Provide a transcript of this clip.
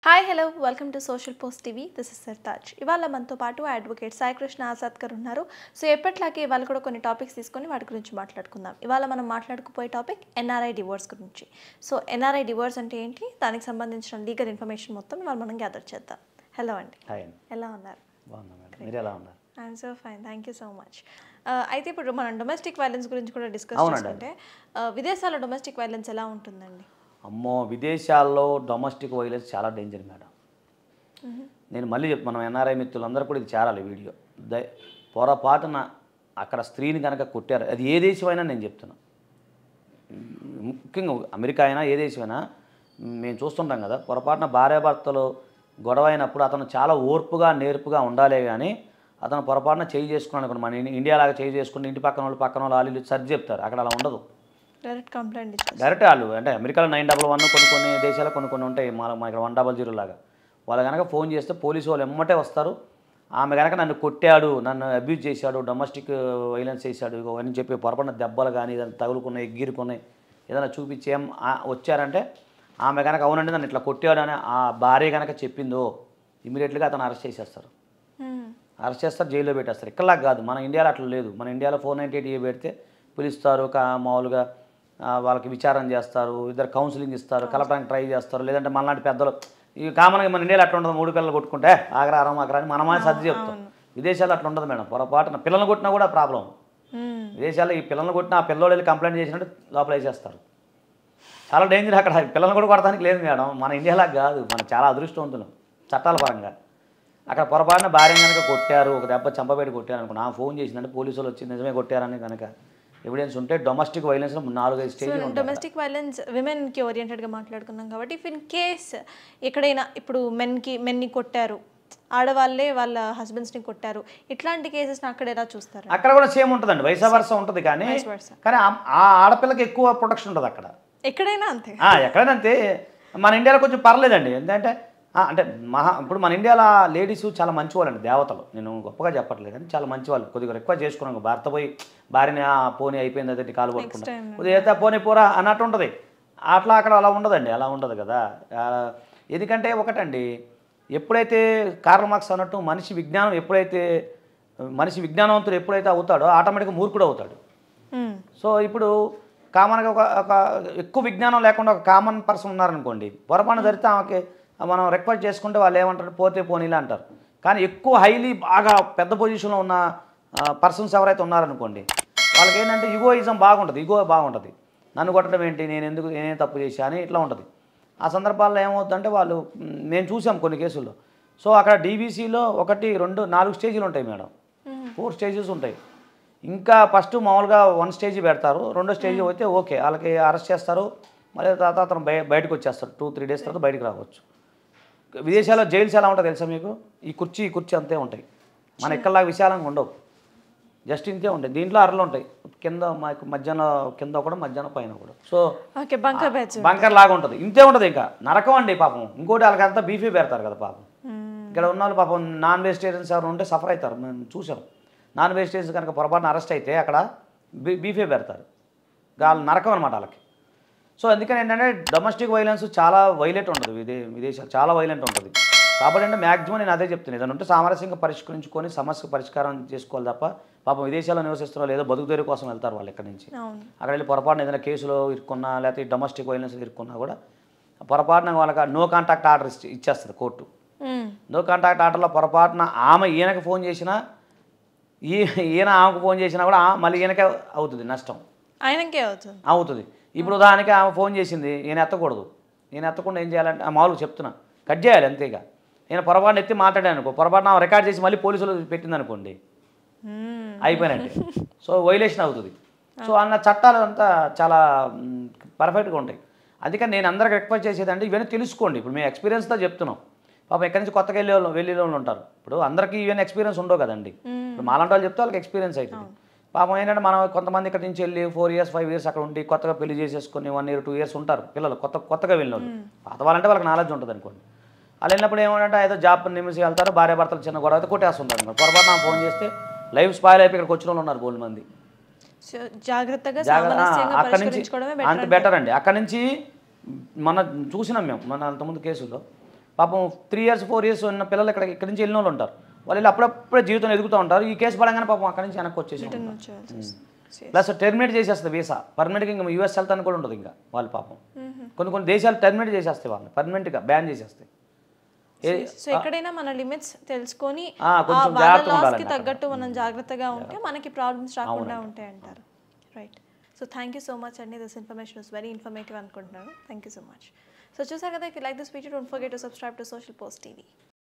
Hi hello welcome to social post TV this is Sartaj ఇవాళ మనతో పాటు అడ్వకేట్ సాయికృష్ణ ఆజాద్ గారు ఉన్నారు సో ఎప్పట్లాగే ఇవాళ కూడా కొన్ని టాపిక్స్ తీసుకొని వాటి గురించి మాట్లాడుకుందాం ఇవాళ మనం మాట్లాడుకుపోయే టాపిక్ ఎన్ఆర్ఐ డివోర్స్ గురించి సో ఎన్ఆర్ఐ డివోర్స్ అంటే ఏంటి దానికి సంబంధించిన లీగల్ ఇన్ఫర్మేషన్ మొత్తం ఇవాళ మనం గ్యాదర్ చేద్దాం హలో అండి హాయ్ అండి ఎలా ఉన్నారు బాగున్నా మేడం మీరు ఎలా ఉన్నారు I'm so fine thank you so much అయితే ఇప్పుడు మనం డొమెస్టిక్ వైలెన్స్ గురించి కూడా డిస్కస్ అవునండి. చేసుకుంటే uh, విదేశాల్లో డొమెస్టిక్ వైలెన్స్ ఎలా ఉంటుందండి అమ్మో విదేశాల్లో డొమెస్టిక్ వైలెన్స్ చాలా డేంజర్ మేడం నేను మళ్ళీ చెప్ మనం ఎన్ఆర్ఐ మిత్రులందరూ కూడా ఇది చేరాలి వీడియో దయ పొరపాటున అక్కడ స్త్రీని కనుక కొట్టారు అది ఏ దేశమైనా నేను చెప్తున్నా ముఖ్యంగా అమెరికా అయినా ఏ దేశమైనా మేము చూస్తుంటాం కదా పొరపాటున భార్యాభర్తలు గొడవ అయినప్పుడు అతను చాలా ఓర్పుగా నేర్పుగా ఉండాలే కానీ అతను పొరపాటున చేయి చేసుకున్నాడు అనుకోండి మన ఇండి- ఇండియా లాగా చేయి చేసుకుంటే ఇంటి పక్కన వాళ్ళు పక్కన వాళ్ళు వాళ్ళు వీళ్ళు సర్ది చెప్తారు అక్కడ అలా ఉండదు డైరెక్ట్ కంప్లైంట్ ఇచ్చేస్తారు డైరెక్ట్ వాళ్ళు అంటే అమెరికాలో నైన్ డబల్ వన్ కొన్ని కొన్ని దేశాలు కొన్ని కొన్ని ఉంటాయి మన మన ఇక్కడ వన్ డబల్ జీరో లాగా వాళ్ళు కనుక ఫోన్ చేస్తే పోలీసు వాళ్ళు ఎమ్మటే వస్తారు ఆమె కనుక నన్ను కొట్టాడు నన్ను అబ్యూజ్ చేశాడు డొమెస్టిక్ వైలెన్స్ చేశాడు ఇగో అని చెప్పి పొరపడిన దెబ్బలు కానీ ఏదైనా తగులుకున్నాయి గీరుకున్నాయి ఏదైనా చూపించి ఏం ఆ- వచ్చారంటే ఆమె కనుక అవునండి నన్ను ఇట్లా కొట్టాడు అని ఆ భార్య కనుక చెప్పిందో ఇమీడియట్గా అతను అరెస్ట్ చేసేస్తారు Hmm. అరెస్ట్ చేస్తారు జైల్లో పెట్టేస్తారు ఇక్కడలా కాదు మన ఇండియాలో అట్లా లేదు మన ఇండియాలో ఫోర్ నైంటీ ఎయిట్ పెడితే పిలుస్తారు కా మామూలుగా ఆ, వాళ్ళకి విచారణ చేస్తారు ఇద్దరు కౌన్సిలింగ్ ఇస్తారు కలపడానికి ట్రై చేస్తారు లేదంటే మనలాంటి పెద్దలు ఈ కామన్గా మన ఇండియాలో అట్లా ఉండదు మూడు పిల్లలు కొట్టుకుంటే ఆగరా అరం ఆగరా అని మనమే సర్ది చెప్తాం విదేశాల్లో అట్లా ఉండదు మేడం పొరపాటున పిల్లల్ని కొట్టినా కూడా ప్రాబ్లం Hmm. విదేశాల్లో ఈ పిల్లల్ని కొట్టిన ఆ పిల్లోడు వెళ్ళి కంప్లైంట్ చేసినట్టు లోపల వేసేస్తారు చాలా డేంజర్ అక్కడ పిల్లల్ని కూడా కొడతానికి లేదు మేడం మన ఇండియాలా కాదు మనం చాలా అదృష్టవంతులం చట్టాల పరంగా అక్కడ పొరపాటున భార్య కనుక కొట్టారు ఒక దెబ్బ చంపబెట్టి కొట్టారు అనుకో నా ఫోన్ చేసిందంటే పోలీసులు వచ్చి నిజమే కొట్టారని కనుక ఎవిడెన్స్ ఉంటే డొమెస్టిక్ వైలెన్స్ నాలుగైదు సో స్టేజ్లు ఉంటాయి డొమెస్టిక్ వైలెన్స్ విమెన్కి ఓరియంటెడ్గా మాట్లాడుకున్నాం కాబట్టి ఇఫ్ ఇన్ కేస్ ఎక్కడైనా ఇప్పుడు మెన్కి మెన్ని కొట్టారు ఆడవాళ్ళే వాళ్ళ హస్బెండ్స్ని కొట్టారు ఇట్లాంటి కేసెస్ని అక్కడ ఎలా చూస్తారు అక్కడ కూడా సేమ్ ఉంటుందండి వయసా వరుస ఉంటుంది కానీ Vice versa. కానీ ఆ- ఆ ఆడపిల్లకి ఎక్కువ ప్రొటెక్షన్ ఉంటుంది అక్కడ ఎక్కడైనా అంతే ఆ, ఎక్కడైనా అంతే మన ఇండియాలో కొంచెం పర్లేదండి ఎందుకంటే ఆ, అంటే మహా ఇప్పుడు మన ఇండియాలో లేడీస్ చాలా మంచి వాళ్ళండి దేవతలు నేను గొప్పగా చెప్పట్లేదు కానీ చాలా మంచి వాళ్ళు కొద్దిగా రిక్వెస్ట్ చేసుకున్నాను భర్త పోయి భార్యని "ఆ, పోనీ అయిపోయింది అదే కాలు పట్టుకుంటా time. కొద్దిగా పోనీ పోరా అన్నట్టు ఉంటుంది అట్లా అక్కడ అలా ఉండదండి అలా ఉండదు కదా ఆ, ఎందుకంటే ఒకటండి ఎప్పుడైతే కార్ల్ మార్క్స్ అన్నట్టు మనిషి విజ్ఞానం ఎప్పుడైతే మనిషి విజ్ఞానవంతుడు ఎప్పుడైతే అవుతాడో ఆటోమేటిక్గా మూర్ఖుడు అవుతాడు Hmm. సో ఇప్పుడు కామన్గా ఒక ఒక ఎక్కువ విజ్ఞానం లేకుండా ఒక కామన్ పర్సన్ ఉన్నారనుకోండి పొరపాటు జరిగితే ఆమెకి మనం రిక్వెస్ట్ చేసుకుంటే వాళ్ళు ఏమంటారు పోతే పోనీలే అంటారు కానీ ఎక్కువ హైలీ బాగా పెద్ద పొజిషన్లో ఉన్న పర్సన్స్ ఎవరైతే ఉన్నారనుకోండి వాళ్ళకి ఏంటంటే ఈగోయిజం బాగుంటుంది ఈగో బాగుంటుంది నన్ను కొట్టడం ఏంటి నేను ఎందుకు నేనే తప్పు చేశా అని ఇట్లా ఉంటుంది ఆ సందర్భాల్లో ఏమవుతుందంటే వాళ్ళు మ్, నేను చూసాం కొన్ని కేసుల్లో సో అక్కడ డీబీసీలో ఒకటి రెండు నాలుగు స్టేజీలు ఉంటాయి మేడం ఫోర్ స్టేజెస్ ఉంటాయి ఇంకా ఫస్ట్ మామూలుగా వన్ స్టేజ్ పెడతారు రెండో స్టేజ్ అయితే ఓకే వాళ్ళకి అరెస్ట్ చేస్తారు మళ్ళీ తర్వాత అతను బయ బయటకు వచ్చేస్తారు టూ త్రీ డేస్ తర్వాత బయటకు రావచ్చు విదేశాల్లో జైల్స్ ఎలా ఉంటాయి తెలుసా మీకు ఈ కుర్చీ ఈ కుర్చీ అంతే ఉంటాయి మన ఇక్కడలాగా విశాలంగా ఉండవు జస్ట్ ఇంతే ఉంటాయి దీంట్లో అరలు ఉంటాయి కింద మాకు మధ్యాహ్నం కింద కూడా మధ్యాహ్నం పైన కూడా so okay bunker batch bunker లాగా ఉంటుంది ఇంతే ఉంటుంది ఇంకా నరకం అండి పాపం ఇంకోటి వాళ్ళకంతా బీఫీ పెడతారు కదా పాపం ఇక్కడ ఉన్న వాళ్ళు పాపం నాన్ వెజిటేరియన్స్ ఎవరు ఉంటే సఫర్ అవుతారు మేము చూసాం నాన్ వెజిటేరియన్స్ కనుక పొరపాటున అరెస్ట్ అయితే అక్కడ బీ బీఫే పెడతారు వాళ్ళు నరకం అనమాట వాళ్ళకి సో అందుకని ఏంటంటే డొమెస్టిక్ వైలెన్స్ చాలా వైలెంట్ ఉంటుంది విదే విదేశాలు చాలా వైలెంట్ ఉంటుంది కాబట్టి అంటే మ్యాక్సిమం నేను అదే చెప్తాను ఏదైనా ఉంటే సామరస్యంగా పరిష్కరించుకొని సమస్య పరిష్కారం చేసుకోవాలి తప్ప పాపం విదేశాల్లో నివసిస్తున్న ఏదో బతుకు తెరువు కోసం వెళ్తారు వాళ్ళు ఇక్కడి నుంచి అవును అక్కడ వెళ్ళి పొరపాటున ఏదైనా కేసులో ఇరుక్కున్నా లేకపోతే డొమెస్టిక్ వైలెన్స్ ఇరుక్కున్నా కూడా పొరపాటున వాళ్ళకి నో కాంటాక్ట్ ఆర్డర్ ఇచ్చి ఇచ్చేస్తుంది కోర్టు Hmm. నో కాంటాక్ట్ ఆర్డర్లో పొరపాటున ఆమె ఈయనకి ఫోన్ చేసినా ఈ ఈయన ఆమెకు ఫోన్ చేసినా కూడా ఆ- మళ్ళీ ఈయనకే అవుతుంది నష్టం ఆయనకే అవుతుంది అవుతుంది ఇప్పుడు ఉదాహరణకి ఆమె ఫోన్ చేసింది నేను ఎత్తకూడదు నేను ఎత్తకుండా ఏం చేయాలంటే ఆ మామూలుగా చెప్తున్నా కట్ చేయాలి అంతేగా నేను పొరపాటున ఎత్తి మాట్లాడాను అనుకో పొరపాటున ఆమె రికార్డ్ చేసి మళ్ళీ పోలీసులు పెట్టింది అనుకోండి Hmm. అయిపోయినట్టే సో వైలేషన్ అవుతుంది సో అన్న చట్టాలు అంతా చాలా పర్ఫెక్ట్గా ఉంటాయి అందుకని నేను అందరికి రిక్వెస్ట్ చేసేది అంటే ఇవన్నీ తెలుసుకోండి ఇప్పుడు మేము ఎక్స్పీరియన్స్తో చెప్తున్నాం పాపం ఎక్కడి నుంచి కొత్తగా వెళ్ళే వాళ్ళు వెళ్ళే వాళ్ళు ఉంటారు ఇప్పుడు అందరికీ ఇవన్నీ ఎక్స్పీరియన్స్ ఉండవు కదండి ఇప్పుడు మాలాంటి వాళ్ళు చెప్తే వాళ్ళకి ఎక్స్పీరియన్స్ అవుతుంది పాపం ఏంటంటే మనం కొంతమంది ఇక్కడ నుంచి వెళ్ళి ఫోర్ ఇయర్స్ ఫైవ్ ఇయర్స్ అక్కడ ఉండి కొత్తగా పెళ్లి చేసేసుకొని వన్ ఇయర్ టూ ఇయర్స్ ఉంటారు పిల్లలు కొత్త కొత్తగా వెళ్ళిన వాళ్ళు పాత వాళ్ళంటే వాళ్ళకి నాలెడ్జ్ ఉంటుంది అనుకోండి వాళ్ళు వెళ్ళినప్పుడు ఏమంటే ఏదో జాబ్ నిమిషం వెళ్తారు భార్య భర్తలు చిన్న గొడవ అయితే కొట్టేస్తుంటారు అనుకో పొరపాటు నాకు ఫోన్ చేస్తే లైఫ్ స్పాయిల్ అయిపోయి ఇక్కడికి వచ్చిన వాళ్ళు ఉన్నారు బోల్ మంది సో జాగ్రత్తగా జాగ్రత్త సామరస్యంగా అక్కడ నుంచి పరిష్కరించుకోవడమే అంత బెటర్ అండి అక్కడ నుంచి మన చూసినాం మేము మన అంతకుముందు కేసుల్లో పాపం త్రీ ఇయర్స్ ఫోర్ ఇయర్స్ ఉన్న పిల్లలు ఇక్కడ ఇక్కడి నుంచి వెళ్ళిన వాళ్ళు ఉంటారు వాళ్ళు వెళ్ళి అప్పుడప్పుడే జీవితం ఎదుగుతూ ఉంటారు ఈ కేసు పడంగానే పాపం అక్కడి నుంచి వెనక్కి వచ్చేసి ఉంటారు. రిటర్న్ వచ్చేయాల్సి వస్తుంది Yes. ప్లస్ టెర్మినేట్ చేసేస్తుంది వీసా పర్మనెంట్గా ఇంకా యూఎస్ వెళ్తాను కూడా ఉంటుంది ఇంకా వాళ్ళ పాపం కొన్ని కొన్ని దేశాలు టెర్మినేట్ చేసేస్తాయి వాళ్ళని పర్మనెంట్గా బ్యాన్ చేసేస్తాయి ఏ- సో ఎక్కడైనా మన లిమిట్స్ తెలుసుకొని ఆ, కొంచెం ఆ వాళ్ళ జాగ్రత్తగా లాస్కి ఉండాలండి తగ్గట్టు మనం జాగ్రత్తగా ఉంటే మనకి ప్రాబ్లమ్స్ రాకుండా ఉంటాయి అంటారు right so thank you so much అండి this information is very informative అనుకుంటున్నాను thank you so much so చూసారు కదా if you like this video don't forget to subscribe to social post TV